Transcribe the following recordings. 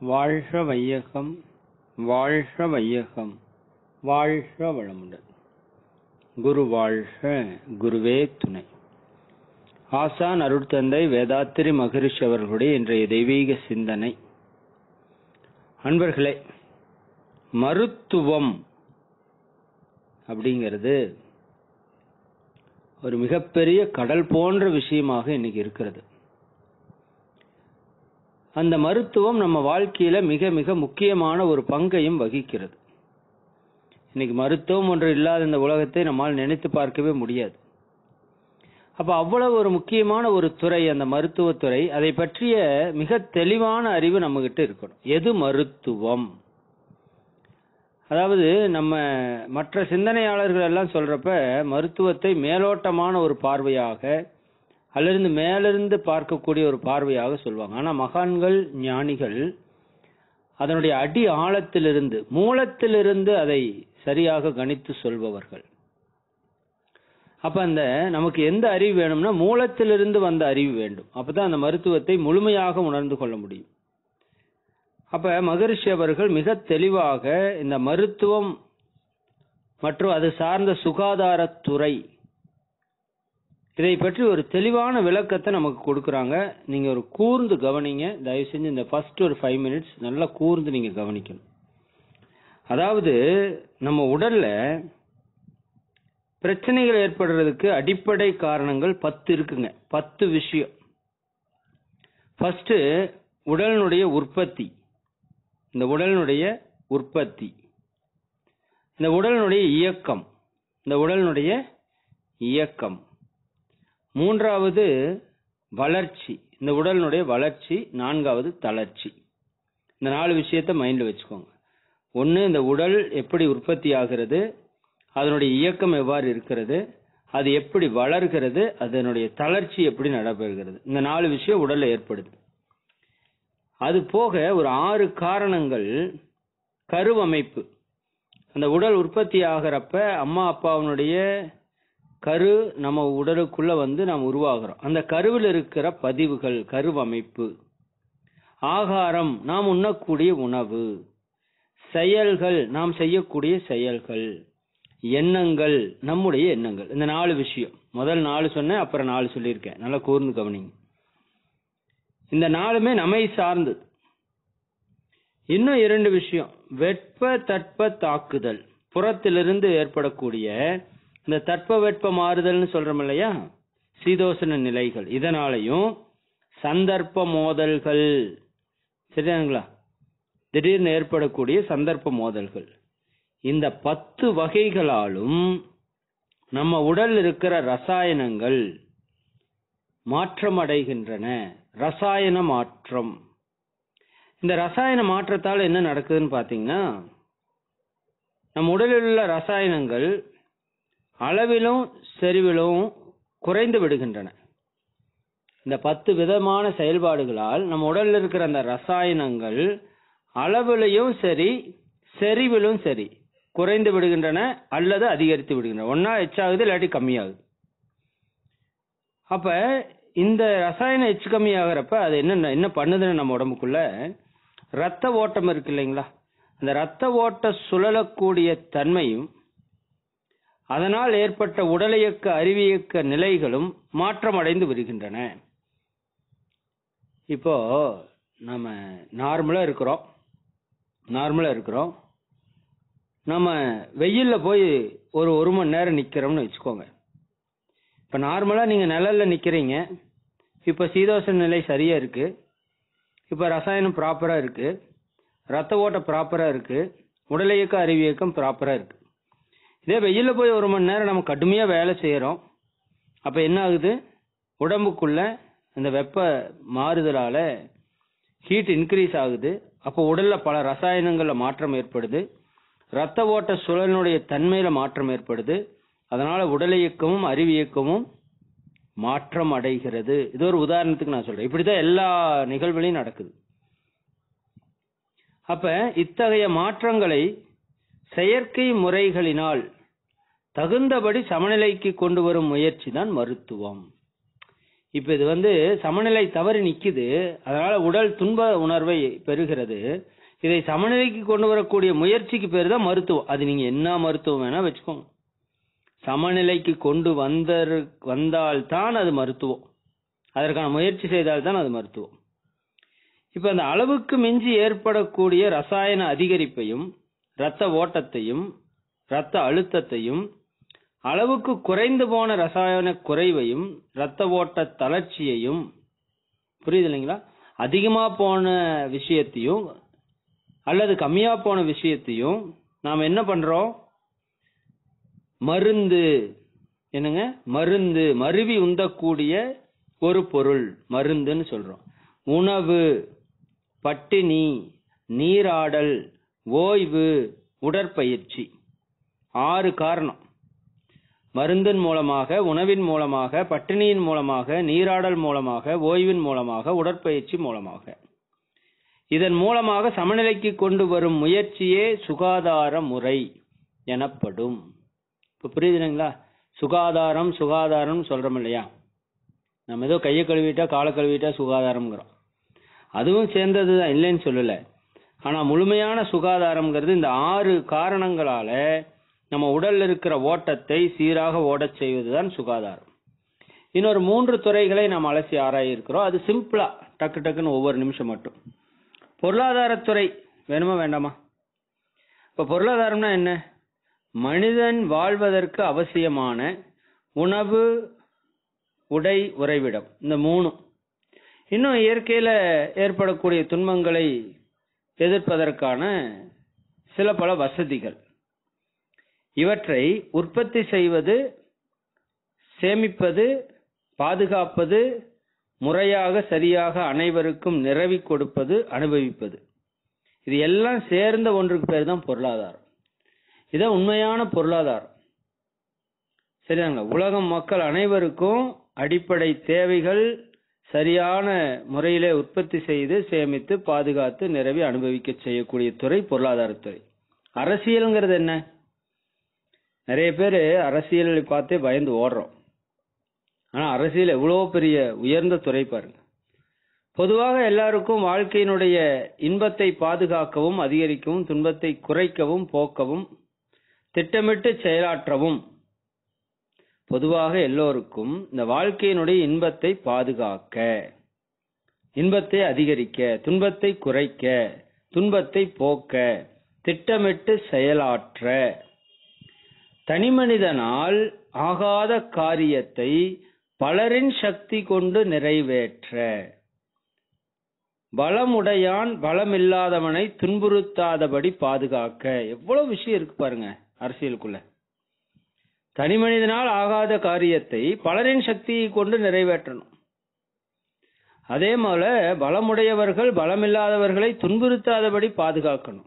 வாழ்க வையகம் வாழ்க வையகம் வாழ்க வளமுடன் குரு வாழ்க குருவே துணை ஆசான் அருட்தந்தை வேதாத்திரி மகரிஷி அவர்களுடைய இன்றைய தெய்வீக சிந்தனை அன்பர்களே மருத்துவம் அப்படிங்கிறது ஒரு மிகப்பெரிய கடல் போன்ற விஷயமாக இன்னைக்கு இருக்கிறது அந்த மருத்துவம் நம்ம வாழ்க்கையில மிக மிக முக்கியமான ஒரு பங்கையும் வகிக்கிறது இன்னைக்கு மருத்துவம் ஒன்று இல்லாத இந்த உலகத்தை நம்மால் நினைத்து பார்க்கவே முடியாது அப்ப அவ்வளவு ஒரு முக்கியமான ஒரு துறை அந்த மருத்துவத்துறை அதை பற்றிய மிக தெளிவான அறிவு நம்ம கிட்ட இருக்கணும் எது மருத்துவம் அதாவது நம்ம மற்ற சிந்தனையாளர்கள் எல்லாம் சொல்றப்ப மருத்துவத்தை மேலோட்டமான ஒரு பார்வையாக அல்லது மேலிருந்து பார்க்கக்கூடிய ஒரு பார்வையாக சொல்லுவாங்க ஆனா மகான்கள் ஞானிகள் அதனுடைய அடி ஆழத்திலிருந்து மூலத்திலிருந்து அதை சரியாக கணித்து சொல்பவர்கள் அப்ப அந்த நமக்கு எந்த அறிவு வேணும்னா மூலத்திலிருந்து வந்த அறிவு வேண்டும் அப்பதான் அந்த மருத்துவத்தை முழுமையாக உணர்ந்து கொள்ள முடியும் அப்ப மகரிஷி அவர்கள் மிக தெளிவாக இந்த மருத்துவம் மற்றும் அது சார்ந்த சுகாதாரத்துறை இதை பற்றி ஒரு தெளிவான விளக்கத்தை நமக்கு கொடுக்கறாங்க நீங்க ஒரு கூர்ந்து கவனிங்க தயவு செஞ்சு இந்த ஃபர்ஸ்ட் ஒரு ஃபைவ் மினிட்ஸ் நல்லா கூர்ந்து நீங்க கவனிக்கணும் அதாவது நம்ம உடல்ல பிரச்சனைகள் ஏற்படுறதுக்கு அடிப்படை காரணங்கள் பத்து இருக்குங்க பத்து விஷயம் ஃபர்ஸ்ட் உடலினுடைய உற்பத்தி இந்த உடலினுடைய உற்பத்தி இந்த உடலினுடைய இயக்கம் இந்த உடலினுடைய இயக்கம் மூன்றாவது வளர்ச்சி இந்த உடலினுடைய வளர்ச்சி நான்காவது தளர்ச்சி இந்த நாலு விஷயத்த மைண்ட்ல வச்சுக்கோங்க ஒன்னு இந்த உடல் எப்படி உற்பத்தி ஆகிறது அதனுடைய இயக்கம் எவ்வாறு இருக்கிறது அது எப்படி வளர்கிறது அதனுடைய தளர்ச்சி எப்படி நடைபெறுகிறது இந்த நாலு விஷயம் உடல்ல ஏற்படுது அது போக ஒரு ஆறு காரணங்கள் கருவமைப்பு அந்த உடல் உற்பத்தி ஆகிறப்ப அம்மா அப்பாவினுடைய கரு நம்ம உடலுக்குள்ள வந்து நாம் உருவாகிறோம் அந்த கருவில் இருக்கிற பதிவுகள் கருவமைப்பு ஆகாரம் நாம் உண்ணக்கூடிய உணவு செயல்கள் நாம் செய்யக்கூடிய செயல்கள் எண்ணங்கள் நம்முடைய எண்ணங்கள் இந்த நாலு விஷயம் முதல் நாலு சொன்னேன் அப்புறம் நாலு சொல்லியிருக்கேன் நல்லா கூர்ந்து கவனிங்க இந்த நாலுமே நம்மை சார்ந்தது இன்னும் இரண்டு விஷயம் வெப்ப தட்ப தாக்குதல் புறத்திலிருந்து ஏற்படக்கூடிய இந்த தட்ப வெப்ப மாறுதல்னு சொல்றோம் இல்லையா சீதோசன நிலைகள் இதனாலையும் சந்தர்ப்ப மோதல்கள் சரியாங்களா திடீர்னு ஏற்படக்கூடிய சந்தர்ப்ப மோதல்கள் இந்த பத்து வகைகளாலும் நம்ம உடல் இருக்கிற ரசாயனங்கள் மாற்றம் அடைகின்றன ரசாயன மாற்றம் இந்த ரசாயன மாற்றத்தால் என்ன நடக்குதுன்னு பாத்தீங்கன்னா நம்ம உடலில் உள்ள ரசாயனங்கள் அளவிலும் செறிவிலும் குறைந்து விடுகின்றன இந்த பத்து விதமான செயல்பாடுகளால் நம்ம உடல்ல இருக்கிற அந்த ரசாயனங்கள் அளவிலையும் சரி செறிவிலும் சரி குறைந்து விடுகின்றன அல்லது அதிகரித்து விடுகின்றன ஒன்னா எச்சாகுது இல்லாட்டி கம்மியாகுது அப்ப இந்த ரசாயன எச்சு கம்மியாகிறப்ப அது என்ன என்ன பண்ணுதுன்னு நம்ம உடம்புக்குள்ள ரத்த ஓட்டம் இருக்கு இல்லைங்களா அந்த ரத்த ஓட்ட சுழலக்கூடிய தன்மையும் அதனால் ஏற்பட்ட உடலியக்க அறிவியக்க நிலைகளும் மாற்றம் அடைந்து வருகின்றன இப்போ நம்ம நார்மலா இருக்கிறோம் நார்மலா இருக்கிறோம் நம்ம வெயில்ல போய் ஒரு ஒரு மணி நேரம் நிக்கிறோம்னு வச்சுக்கோங்க இப்ப நார்மலா நீங்க நிழல்ல நிக்கிறீங்க இப்ப சீதோஷ நிலை சரியா இருக்கு இப்ப ரசாயனம் ப்ராப்பரா இருக்கு ரத்த ஓட்டம் ப்ராப்பரா இருக்கு உடல் இயக்க அறிவியக்கம் ப்ராப்பரா இருக்கு இதே வெயில்ல போய் ஒரு மணி நேரம் நம்ம கடுமையா வேலை செய்யறோம் அப்ப என்ன ஆகுது உடம்புக்குள்ள இந்த வெப்ப மாறுதலால ஹீட் இன்க்ரீஸ் ஆகுது அப்போ உடல்ல பல ரசாயனங்கள்ல மாற்றம் ஏற்படுது ரத்த ஓட்ட சுழலினுடைய தன்மையில மாற்றம் ஏற்படுது அதனால உடல் இயக்கமும் அறிவியக்கமும் மாற்றம் அடைகிறது இது ஒரு உதாரணத்துக்கு நான் சொல்றேன் இப்படிதான் எல்லா நிகழ்வுகளையும் நடக்குது அப்ப இத்தகைய மாற்றங்களை செயற்கை முறைகளினால் தகுந்தபடி சமநிலைக்கு கொண்டு வரும் முயற்சி தான் மருத்துவம் இப்ப இது வந்து சமநிலை தவறி நிக்குது அதனால உடல் துன்ப உணர்வை பெறுகிறது இதை சமநிலைக்கு கொண்டு வரக்கூடிய முயற்சிக்கு பேர் தான் மருத்துவம் அது நீங்க என்ன மருத்துவம் வேணா வச்சுக்கோங்க சமநிலைக்கு கொண்டு வந்தர் வந்தால்தான் அது மருத்துவம் அதற்கான முயற்சி செய்தால்தான் அது மருத்துவம் இப்ப அந்த அளவுக்கு மிஞ்சி ஏற்படக்கூடிய ரசாயன அதிகரிப்பையும் இரத்த ஓட்டத்தையும் இரத்த அழுத்தத்தையும் அளவுக்கு குறைந்து போன ரசாயன குறைவையும் இரத்த ஓட்ட தளர்ச்சியையும் புரியுது இல்லைங்களா அதிகமா போன விஷயத்தையும் அல்லது கம்மியா போன விஷயத்தையும் நாம் என்ன பண்றோம் மருந்து என்னங்க மருந்து மருவி உந்தக்கூடிய ஒரு பொருள் மருந்துன்னு சொல்றோம் உணவு பட்டினி நீராடல் ஓய்வு உடற்பயிற்சி ஆறு காரணம் மருந்தின் மூலமாக உணவின் மூலமாக பட்டினியின் மூலமாக நீராடல் மூலமாக ஓய்வின் மூலமாக உடற்பயிற்சி மூலமாக இதன் மூலமாக சமநிலைக்கு கொண்டு வரும் முயற்சியே சுகாதார முறை எனப்படும் இப்ப புரியுதுங்களா சுகாதாரம் சுகாதாரம் சொல்றோம் இல்லையா நம்ம ஏதோ கையை கழுவிட்டா காலை கழுவிட்டா சுகாதாரம்ங்கிறோம் அதுவும் சேர்ந்தது தான் இல்லைன்னு சொல்லல ஆனா முழுமையான சுகாதாரம்ங்கிறது இந்த ஆறு காரணங்களால நம்ம உடல்ல இருக்கிற ஓட்டத்தை சீராக ஓடச் செய்வதுதான் சுகாதாரம் இன்னொரு மூன்று துறைகளை நாம் அலசி ஆராயிருக்கிறோம் அது சிம்பிளா டக்கு டக்குன்னு ஒவ்வொரு நிமிஷம் மட்டும் பொருளாதாரத்துறை வேணுமா வேண்டாமா இப்ப பொருளாதாரம்னா என்ன மனிதன் வாழ்வதற்கு அவசியமான உணவு உடை உறைவிடம் இந்த மூணும் இன்னும் இயற்கையில ஏற்படக்கூடிய துன்பங்களை எதிர்ப்பதற்கான சில பல வசதிகள் இவற்றை உற்பத்தி செய்வது சேமிப்பது பாதுகாப்பது முறையாக சரியாக அனைவருக்கும் நிரவி கொடுப்பது அனுபவிப்பது இது எல்லாம் சேர்ந்த ஒன்றுக்கு பேர் தான் பொருளாதாரம் இதான் உண்மையான பொருளாதாரம் சரியாங்க உலகம் மக்கள் அனைவருக்கும் அடிப்படை தேவைகள் சரியான முறையிலே உற்பத்தி செய்து சேமித்து பாதுகாத்து நிரவி அனுபவிக்க செய்யக்கூடிய துறை பொருளாதாரத்துறை அரசியல்ங்கிறது என்ன நிறைய பேர் அரசியலை பார்த்தே பயந்து ஓடுறோம் ஆனா அரசியல் எவ்வளவு பெரிய உயர்ந்த துறை பாருங்க பொதுவாக எல்லாருக்கும் வாழ்க்கையினுடைய இன்பத்தை பாதுகாக்கவும் அதிகரிக்கவும் துன்பத்தை குறைக்கவும் போக்கவும் திட்டமிட்டு செயலாற்றவும் பொதுவாக எல்லோருக்கும் இந்த வாழ்க்கையினுடைய இன்பத்தை பாதுகாக்க இன்பத்தை அதிகரிக்க துன்பத்தை குறைக்க துன்பத்தை போக்க திட்டமிட்டு செயலாற்ற தனிமனிதனால் ஆகாத காரியத்தை பலரின் சக்தி கொண்டு நிறைவேற்ற பலமுடையான் பலமில்லாதவனை துன்புறுத்தாதபடி பாதுகாக்க எவ்வளவு விஷயம் இருக்கு பாருங்க அரசியலுக்குள்ள தனி மனிதனால் ஆகாத காரியத்தை பலரின் சக்தியை கொண்டு நிறைவேற்றணும் அதே போல பலமுடையவர்கள் பலமில்லாதவர்களை துன்புறுத்தாதபடி பாதுகாக்கணும்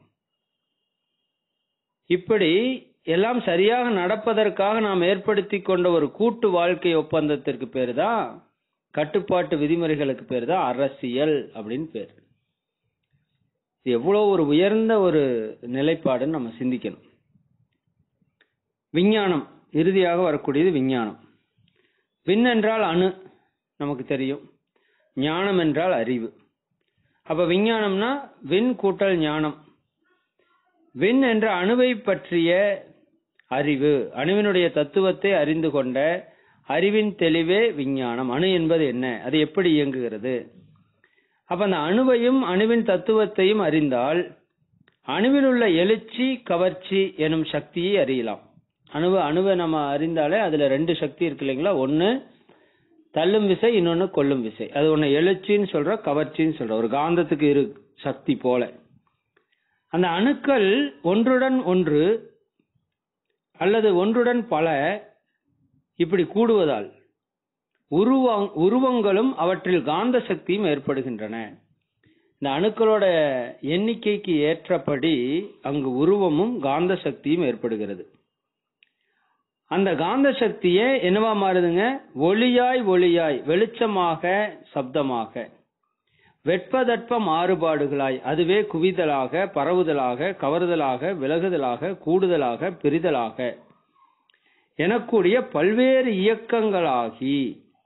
இப்படி எல்லாம் சரியாக நடப்பதற்காக நாம் ஏற்படுத்தி கொண்ட ஒரு கூட்டு வாழ்க்கை ஒப்பந்தத்திற்கு பேர் தான் கட்டுப்பாட்டு விதிமுறைகளுக்கு பேர் தான் அரசியல் அப்படின்னு பேர் இது எவ்வளவு ஒரு உயர்ந்த ஒரு நிலைப்பாடுன்னு நம்ம சிந்திக்கணும் விஞ்ஞானம் இறுதியாக வரக்கூடியது விஞ்ஞானம் விண் என்றால் அணு நமக்கு தெரியும் ஞானம் என்றால் அறிவு அப்ப விஞ்ஞானம்னா விண் கூட்டல் ஞானம் விண் என்ற அணுவை பற்றிய அறிவு அணுவினுடைய தத்துவத்தை அறிந்து கொண்ட அறிவின் தெளிவே விஞ்ஞானம் அணு என்பது என்ன அது எப்படி இயங்குகிறது அப்ப அந்த அணுவையும் அணுவின் தத்துவத்தையும் அறிந்தால் அணுவில் உள்ள எழுச்சி கவர்ச்சி எனும் சக்தியை அறியலாம் அணுவை அணுவை நம்ம அறிந்தாலே அதுல ரெண்டு சக்தி இருக்கு இல்லைங்களா ஒன்னு தள்ளும் விசை இன்னொன்னு கொல்லும் விசை அது ஒன்னு எழுச்சின்னு சொல்றோம் கவர்ச்சின்னு சொல்றோம் ஒரு காந்தத்துக்கு இரு சக்தி போல அந்த அணுக்கள் ஒன்றுடன் ஒன்று அல்லது ஒன்றுடன் பல இப்படி கூடுவதால் உருவ உருவங்களும் அவற்றில் காந்த சக்தியும் ஏற்படுகின்றன இந்த அணுக்களோட எண்ணிக்கைக்கு ஏற்றபடி அங்கு உருவமும் காந்த சக்தியும் ஏற்படுகிறது அந்த காந்த சக்தியே என்னவா மாறுதுங்க ஒளியாய் ஒளியாய் வெளிச்சமாக சப்தமாக வெட்பதட்ப மாறுபாடுகளாய் அதுவே குவிதலாக பரவுதலாக கவருதலாக விலகுதலாக கூடுதலாக பிரிதலாக எனக்கூடிய பல்வேறு இயக்கங்களாகி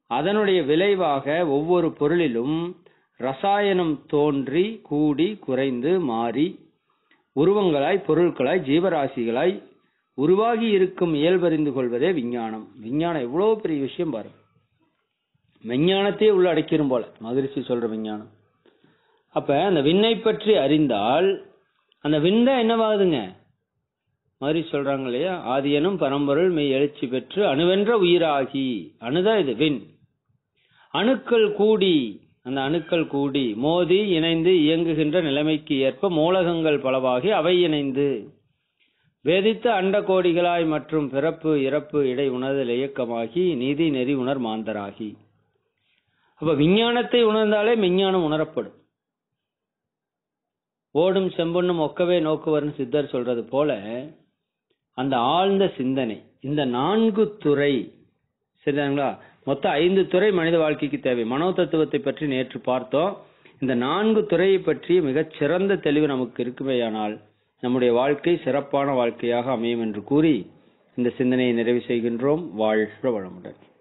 அதனுடைய விளைவாக ஒவ்வொரு பொருளிலும் ரசாயனம் தோன்றி கூடி குறைந்து மாறி உருவங்களாய் பொருட்களாய் ஜீவராசிகளாய் உருவாகி இருக்கும் இயல்பறிந்து கொள்வதே விஞ்ஞானம் விஞ்ஞானம் எவ்வளவு பெரிய விஷயம் பாருங்க விஞ்ஞானத்தையே உள்ள அடைக்கிறோம் போல மகிழ்ச்சி சொல்ற விஞ்ஞானம் அப்ப அந்த விண்ணை பற்றி அறிந்தால் அந்த விண் தான் என்னவாகுதுங்க மாதிரி சொல்றாங்க இல்லையா ஆதியனும் பரம்பொருள் மெய் எழுச்சி பெற்று அணுவென்ற உயிராகி அணுதான் இது விண் அணுக்கள் கூடி அந்த அணுக்கள் கூடி மோதி இணைந்து இயங்குகின்ற நிலைமைக்கு ஏற்ப மூலகங்கள் பலவாகி அவை இணைந்து வேதித்த அண்ட கோடிகளாய் மற்றும் பிறப்பு இறப்பு இடை உணர்தல் இயக்கமாகி நீதி நெறி உணர் மாந்தராகி அப்ப விஞ்ஞானத்தை உணர்ந்தாலே மெஞ்ஞானம் உணரப்படும் ஓடும் செம்பொன்னும் ஒக்கவே நோக்குவர்னு சித்தர் சொல்றது போல அந்த ஆழ்ந்த சிந்தனை இந்த நான்கு துறை சரிதாங்களா மொத்தம் ஐந்து துறை மனித வாழ்க்கைக்கு தேவை மனோ தத்துவத்தை பற்றி நேற்று பார்த்தோம் இந்த நான்கு துறையை பற்றி மிகச் சிறந்த தெளிவு நமக்கு இருக்குமேயானால் நம்முடைய வாழ்க்கை சிறப்பான வாழ்க்கையாக அமையும் என்று கூறி இந்த சிந்தனையை நிறைவு செய்கின்றோம் வாழ்க வளமுடன்